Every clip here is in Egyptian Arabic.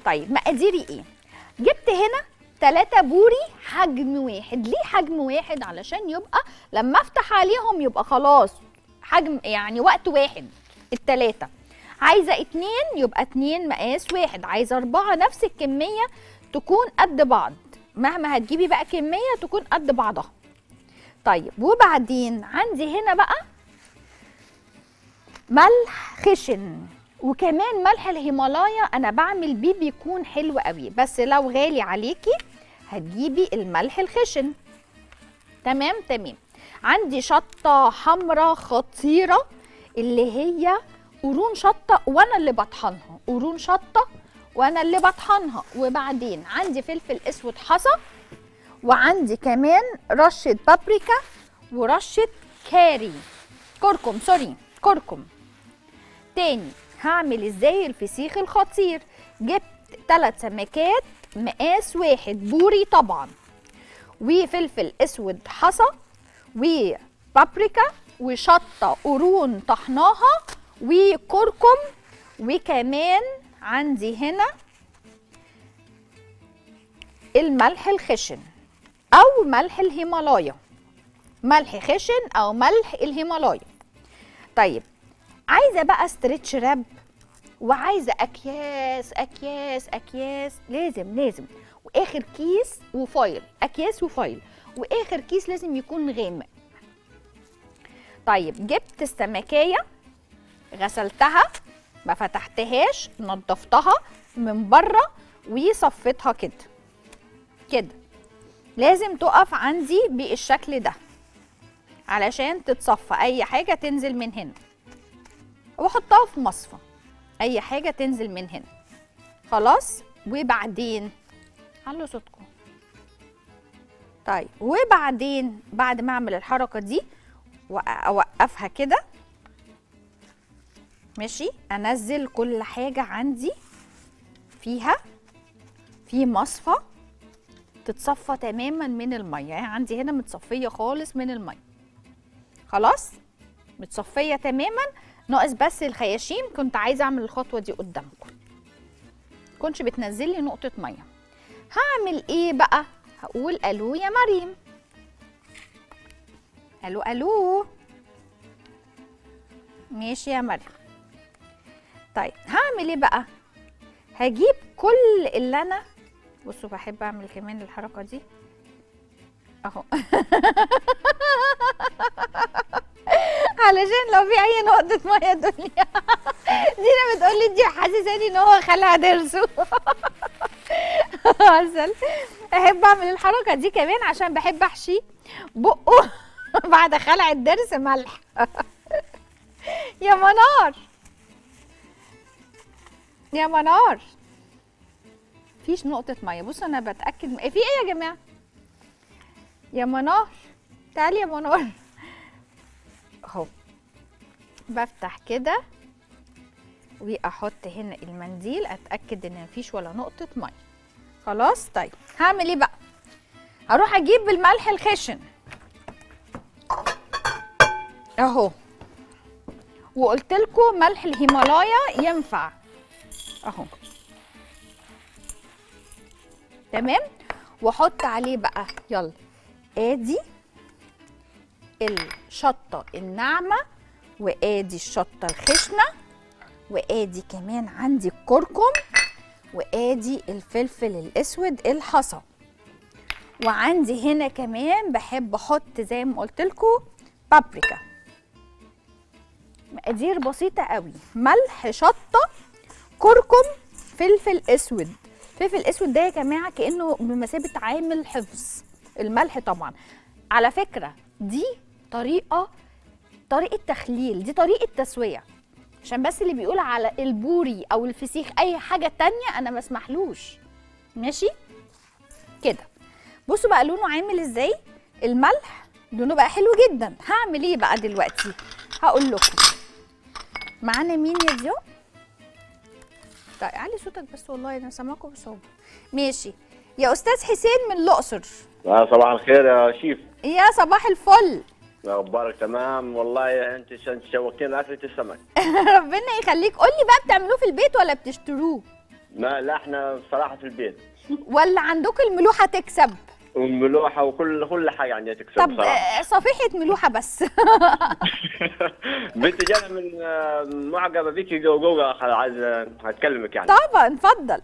طيب مقاديري ايه جبت هنا ثلاثة بوري حجم واحد ليه حجم واحد علشان يبقى لما افتح عليهم يبقى خلاص حجم يعني وقت واحد التلاتة عايزة اتنين يبقى اتنين مقاس واحد عايزة اربعة نفس الكمية تكون قد بعض مهما هتجيبي بقى كمية تكون قد بعضها طيب وبعدين عندي هنا بقى ملح خشن وكمان ملح الهيمالايا انا بعمل بيه بيكون حلو قوي بس لو غالي عليكي هتجيبي الملح الخشن تمام تمام عندي شطه حمراء خطيره اللي هي قرون شطه وانا اللي بطحنها قرون شطه وانا اللي بطحنها وبعدين عندي فلفل اسود حصى وعندي كمان رشه بابريكا ورشه كاري كركم سوري كركم تاني هعمل ازاي الفسيخ الخطير جبت ثلاث سمكات مقاس واحد بوري طبعا وفلفل اسود حصى وبابريكا وشطه قرون طحناها وكركم وكمان عندي هنا الملح الخشن او ملح الهيمالايا ملح خشن او ملح الهيمالايا طيب عايزه بقى ستريتش راب وعايزه اكياس اكياس اكياس لازم لازم واخر كيس وفايل اكياس وفايل واخر كيس لازم يكون غامق طيب جبت السمكيه غسلتها ما فتحتهاش نضفتها من بره وصفيتها كده كده لازم تقف عندي بالشكل ده علشان تتصفى اي حاجه تنزل من هنا واحطها في مصفى اي حاجه تنزل من هنا خلاص وبعدين علوا صوتكم طيب وبعدين بعد ما اعمل الحركه دي واوقفها كده ماشي انزل كل حاجه عندي فيها في مصفى تتصفى تماما من الميه يعني عندي هنا متصفيه خالص من الميه خلاص متصفيه تماما ناقص بس الخياشيم كنت عايزه اعمل الخطوه دي قدامكم كنتش بتنزل لي نقطه ميه هعمل ايه بقى هقول الو يا مريم الو الو ماشي يا مريم طيب هعمل ايه بقى هجيب كل اللي انا بصوا بحب اعمل كمان الحركه دي اهو علشان لو في اي نقطه ميه دنيا دينا بتقول لي دي حاسساني ان هو خلع ضرسه عسل احب اعمل الحركه دي كمان عشان بحب احشي بقه بعد خلع الضرس ملح يا منار يا منار فيش نقطه ميه بصوا انا بتاكد م... في ايه يا جماعه يا منار تعالي يا منار اهو بفتح كده واحط هنا المنديل اتاكد ان مفيش ولا نقطه ميه خلاص طيب هعمل ايه بقى هروح اجيب الملح الخشن اهو وقلت لكم ملح الهيمالايا ينفع اهو تمام واحط عليه بقى يلا ادي الشطه الناعمه وادي الشطه الخشنه وادي كمان عندي الكركم وادي الفلفل الاسود الحصى وعندي هنا كمان بحب احط زي ما قلت لكم بابريكا مقادير بسيطه قوي ملح شطه كركم فلفل اسود فلفل اسود ده يا جماعه كانه بمثابه عامل حفظ الملح طبعا على فكره دي طريقه طريقه تخليل دي طريقه تسويه عشان بس اللي بيقول على البوري او الفسيخ اي حاجه تانية انا ما اسمحلوش ماشي كده بصوا بقى لونه عامل ازاي الملح لونه بقى حلو جدا هعمل ايه بقى دلوقتي هقول لكم معانا مين يا ديو طيب علي صوتك بس والله انا سامعكم بصعوبه ماشي يا استاذ حسين من الاقصر آه صباح الخير يا شيف يا صباح الفل اخبارك تمام والله انت انت شوقتين اكلة السمك ربنا يخليك قول لي بقى بتعملوه في البيت ولا بتشتروه ما لا احنا بصراحه في البيت ولا عندكم الملوحه تكسب والملوحه وكل كل حاجه عندها تكسب طب بصراحه آه، صفيحه ملوحه بس بنتي جايه من آه، معجبه بيكي جو جو عايز هتكلمك يعني طبعا اتفضل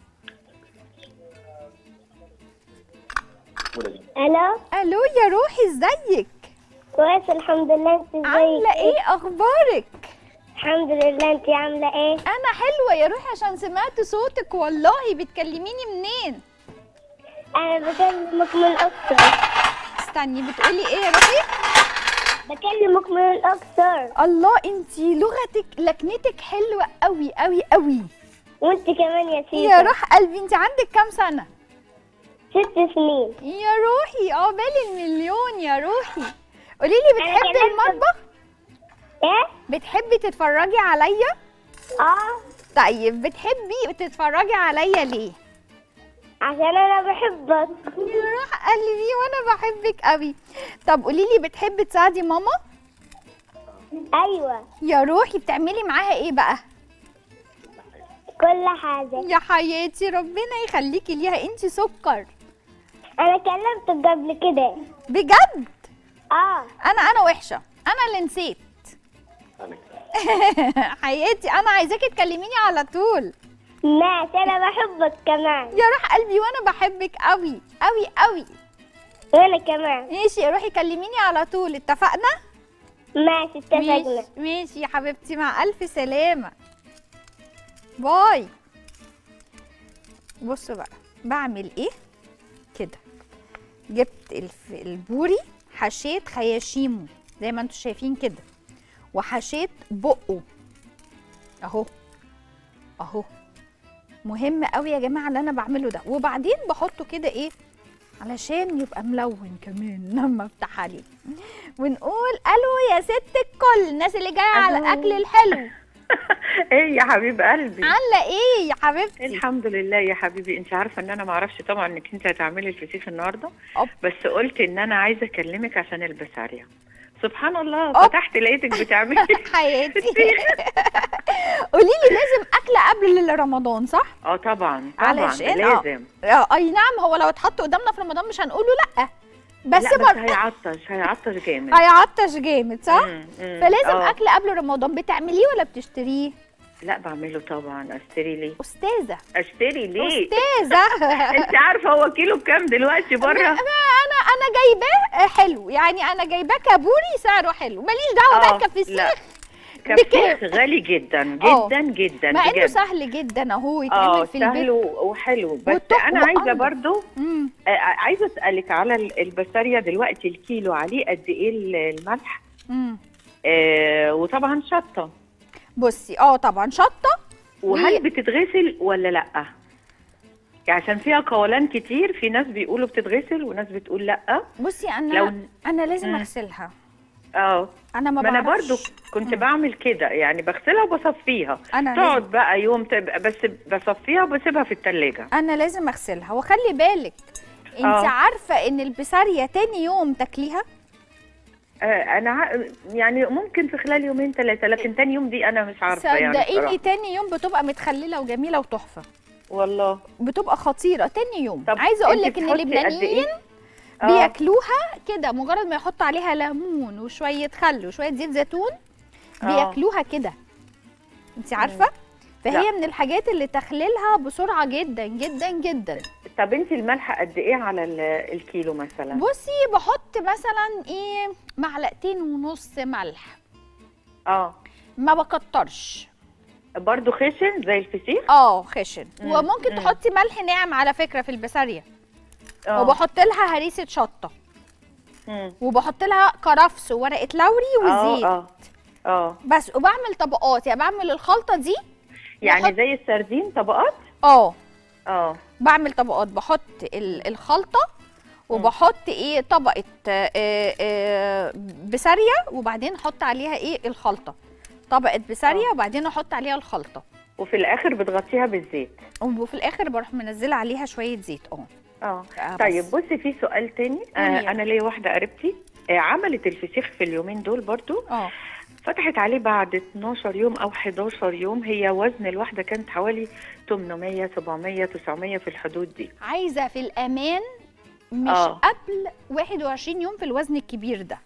الو الو يا روحي ازيك كويس الحمد لله انت ازيك عامله ايه اخبارك الحمد لله انت عامله ايه انا حلوه يا روحي عشان سمعت صوتك والله بتكلميني منين انا بكلمك من الاقصر استني بتقولي ايه يا روحي بكلمك من الاقصر الله انتي لغتك لكنتك حلوه قوي قوي قوي وانت كمان يا سيدي يا روح قلبي انت عندك كام سنه ست سنين يا روحي عقبال المليون يا روحي قولي لي أنا بتحبي كمان المطبخ ايه بتحبي تتفرجي عليا اه طيب بتحبي تتفرجي عليا ليه عشان انا بحبك يا روح قلبي وانا بحبك قوي طب قولي لي بتحبي تساعدي ماما ايوه يا روحي بتعملي معاها ايه بقى كل حاجه يا حياتي ربنا يخليكي ليها انت سكر انا كلمتك قبل كده بجد اه انا انا وحشه انا اللي نسيت حياتي انا عايزاكي تكلميني على طول ماشي انا بحبك كمان يا روح قلبي وانا بحبك قوي قوي قوي وانا كمان ماشي روحي كلميني على طول اتفقنا ماشي اتفقنا ماشي ماشي يا حبيبتي مع الف سلامه باي بصوا بقى بعمل ايه كده جبت الف... البوري حشيت خياشيمه زي ما انتم شايفين كده وحشيت بقه اهو اهو مهم قوي يا جماعه اللي انا بعمله ده وبعدين بحطه كده ايه علشان يبقى ملون كمان لما افتح عليه ونقول الو يا ست الكل الناس اللي جايه على ألو. الاكل الحلو ايه يا حبيب قلبي عامله ايه يا حبيبتي الحمد لله يا حبيبي انت عارفه ان انا ما اعرفش طبعا انك انت هتعملي الفسيخ النهارده أوب. بس قلت ان انا عايزه اكلمك عشان البسارية سبحان الله أوب. فتحت لقيتك بتعملي حياتي قولي لي لازم اكله قبل رمضان صح اه طبعا طبعا علشان آه. لازم آه، اي نعم هو لو اتحط قدامنا في رمضان مش هنقوله لا بس, لا بس بر... هيعطش هيعطش جامد هيعطش جامد صح مم، مم. فلازم آه. اكل قبل رمضان بتعمليه ولا بتشتريه لا بعمله طبعا اشتري ليه استاذه اشتري ليه استاذه انت عارفه هو كيلو بكام دلوقتي بره انا انا جايباه حلو يعني انا جايباه كابوري سعره حلو ماليش دعوه آه، بقى كفسيخ لا. بكام؟ كفسيخ غالي جدا آه. جدا جدا مع انه بجد سهل جدا اهو اه يتعمل في سهل البيت و- وحلو بس والتق- انا عايزه وأنضف. برضو مم. آه، عايزه اسالك على ال- البسارية دلوقتي الكيلو عليه قد ايه ال- الملح مم. آه وطبعا شطه بصي اه طبعا شطه وهل و- بتتغسل ولا لا يعني عشان فيها قولان كتير في ناس بيقولوا بتتغسل وناس بتقول لا بصي انا لو- انا لازم مم. اغسلها اه انا ما ما انا بعرفش برضو كنت مم. بعمل كده يعني بغسلها وبصفيها انا تقعد لازم بقى يوم تبقى بس بصفيها وبسيبها في التلاجة انا لازم اغسلها وخلي بالك انت آه. عارفه ان البسارية تاني يوم تاكليها آه انا ع- يعني ممكن في خلال يومين ثلاثة لكن تاني يوم دي انا مش عارفة يعني صدقيني بصراحة. تاني يوم بتبقى متخلله وجميله وتحفه والله بتبقى خطيره تاني يوم طب عايزه اقول أنت لك ان بتحطي قد اللبنانيين إيه؟ آه. بياكلوها كده مجرد ما يحطوا عليها ليمون وشويه خل وشويه زيت زيتون آه. بياكلوها كده انت عارفه فهي لا. من الحاجات اللي تخليلها بسرعه جدا جدا جدا طب انت الملح قد ايه على ال- الكيلو مثلا بصي بحط مثلا ايه معلقتين ونص ملح اه ما بكترش برضو خشن زي الفسيخ اه خشن مم، وممكن مم. تحطي ملح ناعم على فكره في البسارية اه وبحط لها هريسه شطه مم. وبحط لها كرفس وورقه لوري اه وزيت اه اه بس وبعمل طبقات يعني بعمل الخلطه دي يعني بحط- زي السردين طبقات اه اه بعمل طبقات بحط ال- الخلطه وبحط ايه طبقه آه، آه، بسارية وبعدين احط عليها ايه الخلطه طبقه بسارية آه. وبعدين احط عليها الخلطه وفي الاخر بتغطيها بالزيت وفي الاخر بروح منزله عليها شويه زيت اه اه آه، طيب بس. بصي في سؤال تاني قولي. آه انا ليا واحده قريبتي آه عملت الفسيخ في اليومين دول برضو اه فتحت عليه بعد 12 يوم او 11 يوم هي وزن الواحده كانت حوالي 800 700 900 في الحدود دي عايزه في الامان مش آه. قبل 21 يوم في الوزن الكبير ده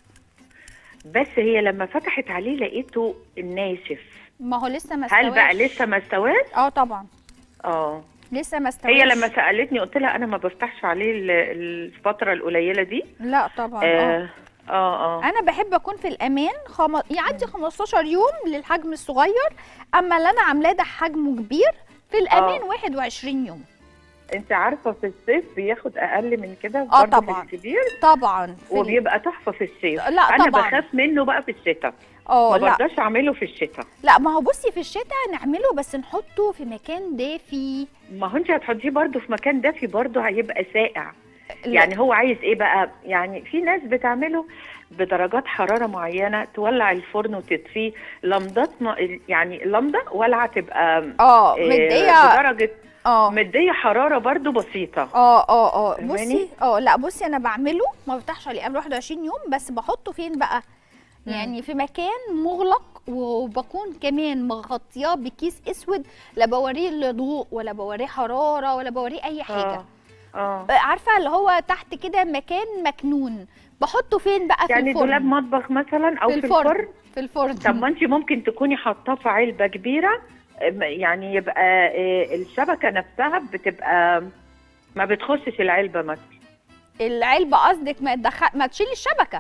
بس هي لما فتحت عليه لقيته ناشف ما هو لسه ما هل بقى استواش. لسه ما استواش اه طبعا اه لسه ما استواش هي لما سالتني قلت لها انا ما بفتحش عليه ال- الفتره القليله دي لا طبعا اه اه اه, آه. انا بحب اكون في الامان خم... يعدي 15 يوم للحجم الصغير اما اللي انا عاملاه ده حجمه كبير في الامان آه. 21 يوم انت عارفه في الصيف بياخد اقل من كده آه برضه في طبعاً. الكبير طبعا في ال- وبيبقى تحفه في الصيف لا انا طبعاً. بخاف منه بقى في الشتاء اه ما لا برضاش اعمله في الشتاء لا ما هو بصي في الشتاء نعمله بس نحطه في مكان دافي ما هو انت هتحطيه برضه في مكان دافي برضه هيبقى ساقع لا. يعني هو عايز ايه بقى يعني في ناس بتعمله بدرجات حراره معينه تولع الفرن وتطفيه لمضات ما يعني لمضه ولعه تبقى اه آه، مديه بدرجه اه مديه حراره برضو بسيطه اه اه اه فاهماني؟ بصي اه لا بصي انا بعمله ما بفتحش عليه قبل 21 يوم بس بحطه فين بقى يعني في مكان مغلق وبكون كمان مغطياه بكيس اسود لا بوريه لا ضوء ولا بوريه حراره ولا بوريه اي حاجه اه اه عارفه اللي هو تحت كده مكان مكنون بحطه فين بقى في يعني الفرن دولاب مطبخ مثلا او في في الفرن الفرن في الفرن طب ما انت ممكن تكوني حاطاه في علبه كبيره ام- يعني يبقى اه، الشبكه نفسها بتبقى ما بتخشش العلبه مثلا العلبه قصدك ما تدخل ما تشيل الشبكه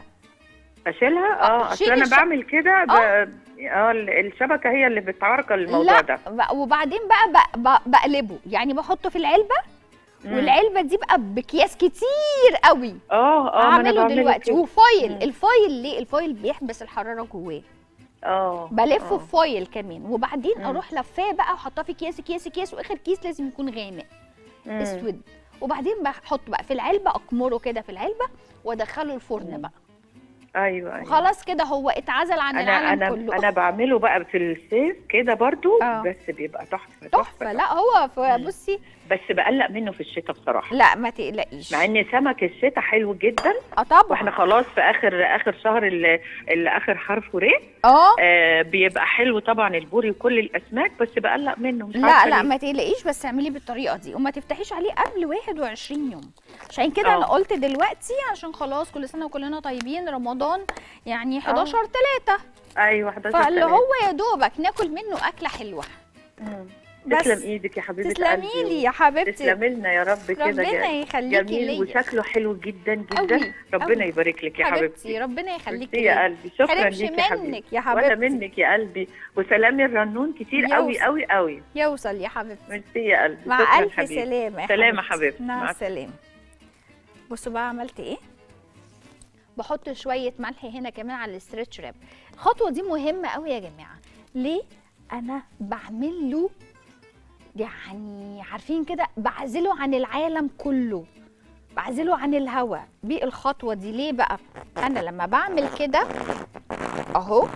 اشيلها اه، اه اصل شيلي انا الش- بعمل كده ب... اه. اه ال- الشبكه هي اللي بتعرقل الموضوع لا ده ب- وبعدين بقى ب- ب- بقلبه يعني بحطه في العلبه مم. والعلبه دي بقى باكياس كتير قوي اه اه ما أنا اعمله بعمله دلوقتي كده. وفويل مم. الفويل ليه الفويل بيحبس الحراره جواه اه بلفه اه. بفويل كمان وبعدين مم. اروح لفاه بقى وحطاه في اكياس اكياس اكياس واخر كيس لازم يكون غامق مم. اسود وبعدين بحط بقى في العلبه اكمره كده في العلبه وادخله الفرن مم. بقى ايوه ايوه خلاص كده هو اتعزل عن انا العالم انا كله انا بعمله بقى في الصيف كده برضو اه. بس بيبقى تحفه تحفه لا هو ف- مم. بصي بس بقلق منه في الشتاء بصراحه لا ما تقلقيش مع ان سمك الشتاء حلو جدا اه طبعا واحنا خلاص في اخر اخر شهر اللي, اللي اخر حرف ر اه آه بيبقى حلو طبعا البوري وكل الاسماك بس بقلق منه مش لا عارفة لا ليه. ما تقلقيش بس اعملي بالطريقه دي وما تفتحيش عليه قبل 21 يوم عشان كده اه. انا قلت دلوقتي عشان خلاص كل سنه وكلنا طيبين رمضان يعني 11 3 ايوه 11 فاللي تلاتة. هو يا دوبك ناكل منه اكله حلوه مم. بس تسلم ايدك يا حبيبه تسلمي قلبي لي يا حبيبتي تسلمي لنا يا رب كده ربنا جميل. يخليكي جميل ليا وشكله حلو جدا جدا أوي، ربنا أوي. يبارك لك يا حبيبتي حبيبتي ربنا يخليكي ميرسي يا ليا. قلبي شكرا حرمش ليك يا حبيبتي منك يا ولا حبيبتي منك يا قلبي وسلامي الرنون كتير قوي يوصل. قوي قوي يوصل يا حبيبتي ميرسي يا قلبي مع شكرا الف حبيبي سلامه يا سلامة حبيبتي. مع مع السلامه بصوا بقى عملت ايه بحط شويه ملح هنا كمان على الاسترتش راب الخطوه دي مهمه قوي يا جماعه ليه انا بعمل له يعني عارفين كده بعزله عن العالم كله بعزله عن الهواء بالخطوه دي ليه بقى انا لما بعمل كده اهو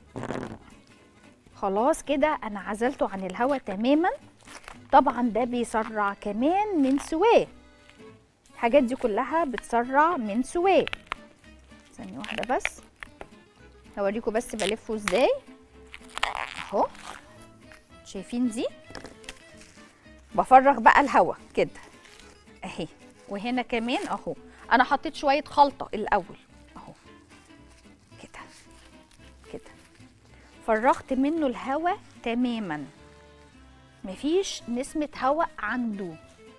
خلاص كده انا عزلته عن الهواء تماما طبعا ده بيسرع كمان من سواه الحاجات دي كلها بتسرع من سواه ثانية واحدة بس هوريكم بس بلفه ازاي اهو شايفين دي بفرغ بقى الهواء كده اهي وهنا كمان اهو انا حطيت شوية خلطة الاول اهو كده كده فرغت منه الهواء تماما مفيش نسمة هواء عنده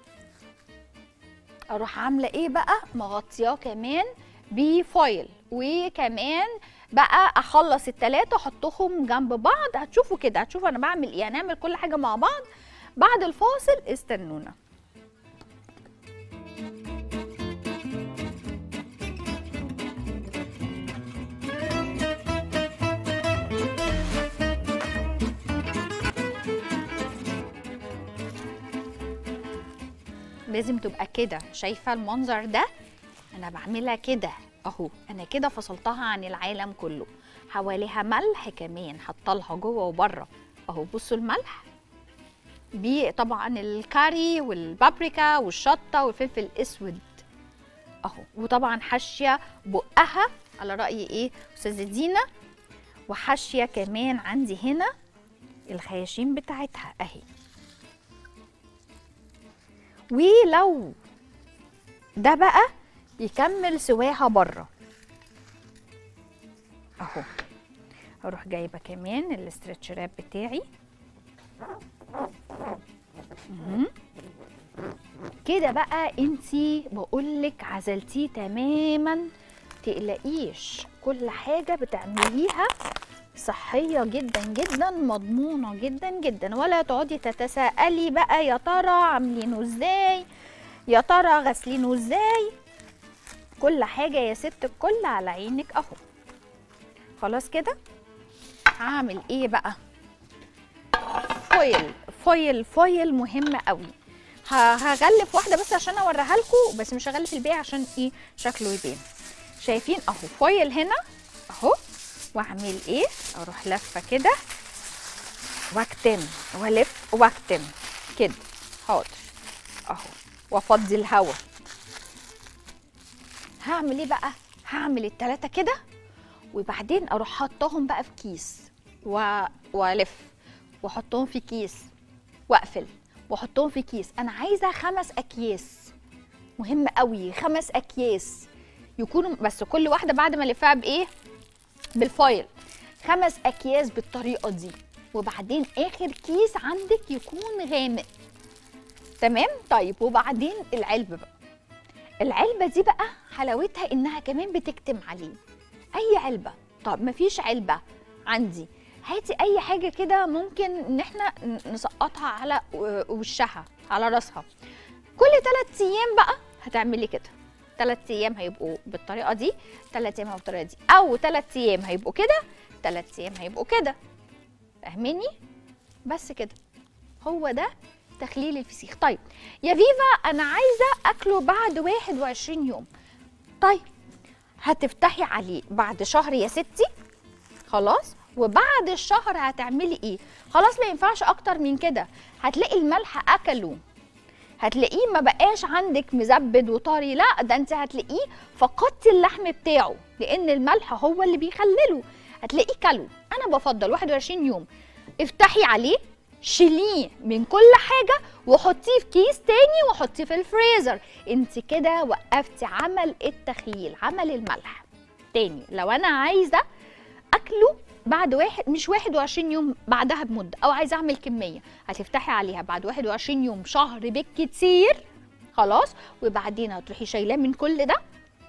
اروح عامله ايه بقى مغطياه كمان بفويل وكمان بقى اخلص التلاتة احطهم جنب بعض هتشوفوا كده هتشوفوا انا بعمل ايه هنعمل كل حاجه مع بعض بعد الفاصل استنونا لازم تبقى كده شايفه المنظر ده انا بعملها كده اهو انا كده فصلتها عن العالم كله حواليها ملح كمان حطلها جوه وبره اهو بصوا الملح بيه طبعا الكاري والبابريكا والشطه والفلفل الاسود اهو وطبعا حاشيه بقها على راي ايه استاذه دينا وحاشيه كمان عندي هنا الخياشيم بتاعتها اهي ولو ده بقى يكمل سواها بره اهو هروح جايبه كمان الاسترتش راب بتاعي مهم. كده بقى انتي بقولك عزلتيه تماما تقلقيش كل حاجه بتعمليها صحيه جدا جدا مضمونه جدا جدا ولا تقعدي تتساءلي بقى يا ترى عاملينه ازاي يا ترى غاسلينه ازاي كل حاجه يا ست الكل على عينك اهو خلاص كده هعمل ايه بقى فويل فويل فويل مهم قوي ه- هغلف واحده بس عشان اوريها لكم بس مش هغلف الباقي عشان ايه شكله يبان شايفين اهو فويل هنا اهو واعمل ايه اروح لفه كده واكتم والف واكتم كده حاضر اهو وافضي الهواء هعمل ايه بقى هعمل التلاته كده وبعدين اروح حطهم بقى في كيس و... والف واحطهم في كيس واقفل واحطهم في كيس انا عايزه خمس اكياس مهم قوي خمس اكياس يكونوا بس كل واحده بعد ما الفها بايه بالفايل خمس اكياس بالطريقه دي وبعدين اخر كيس عندك يكون غامق تمام طيب وبعدين العلبه بقى العلبه دي بقى حلاوتها انها كمان بتكتم عليه اي علبه طب مفيش علبه عندي هاتي اي حاجه كده ممكن ان احنا ن- نسقطها على و- وشها على راسها كل ثلاث ايام بقى هتعملي كده ثلاث ايام هيبقوا بالطريقه دي ثلاث ايام هيبقوا بالطريقه دي او ثلاث ايام هيبقوا كده ثلاث ايام هيبقوا كده فاهميني بس كده هو ده تخليل الفسيخ طيب يا فيفا انا عايزه اكله بعد 21 يوم طيب هتفتحي عليه بعد شهر يا ستي خلاص وبعد الشهر هتعملي ايه خلاص ما ينفعش اكتر من كده هتلاقي الملح اكله هتلاقيه ما بقاش عندك مزبد وطري لا ده انت هتلاقيه فقدتي اللحم بتاعه لان الملح هو اللي بيخلله هتلاقيه كله انا بفضل 21 يوم افتحي عليه شيليه من كل حاجه وحطيه في كيس تاني وحطيه في الفريزر انت كده وقفتي عمل التخليل عمل الملح تاني لو انا عايزه اكله بعد واحد مش 21 يوم بعدها بمده او عايزه اعمل كميه هتفتحي عليها بعد 21 يوم شهر بالكتير خلاص وبعدين هتروحي شايلاه من كل ده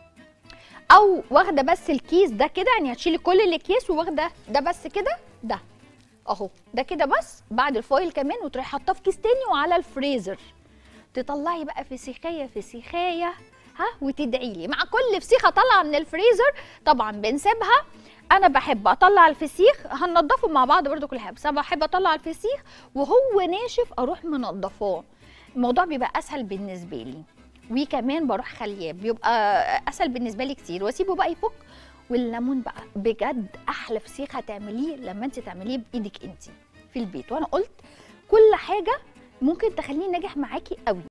او واخده بس الكيس ده كده يعني هتشيلي كل الاكياس وواخده ده بس كده ده اهو ده كده بس بعد الفويل كمان وتروحي حاطاه في كيس تاني وعلى الفريزر تطلعي بقى فسيخيه فسيخيه ها وتدعي لي مع كل فسيخه طالعه من الفريزر طبعا بنسيبها انا بحب اطلع الفسيخ هننضفه مع بعض برضو كل حاجه بس انا بحب اطلع الفسيخ وهو ناشف اروح منضفاه الموضوع بيبقى اسهل بالنسبه لي وكمان بروح خليه بيبقى اسهل بالنسبه لي كتير واسيبه بقى يفك والليمون بقى بجد احلى فسيخ هتعمليه لما انت تعمليه بايدك انت في البيت وانا قلت كل حاجه ممكن تخليه ناجح معاكي قوي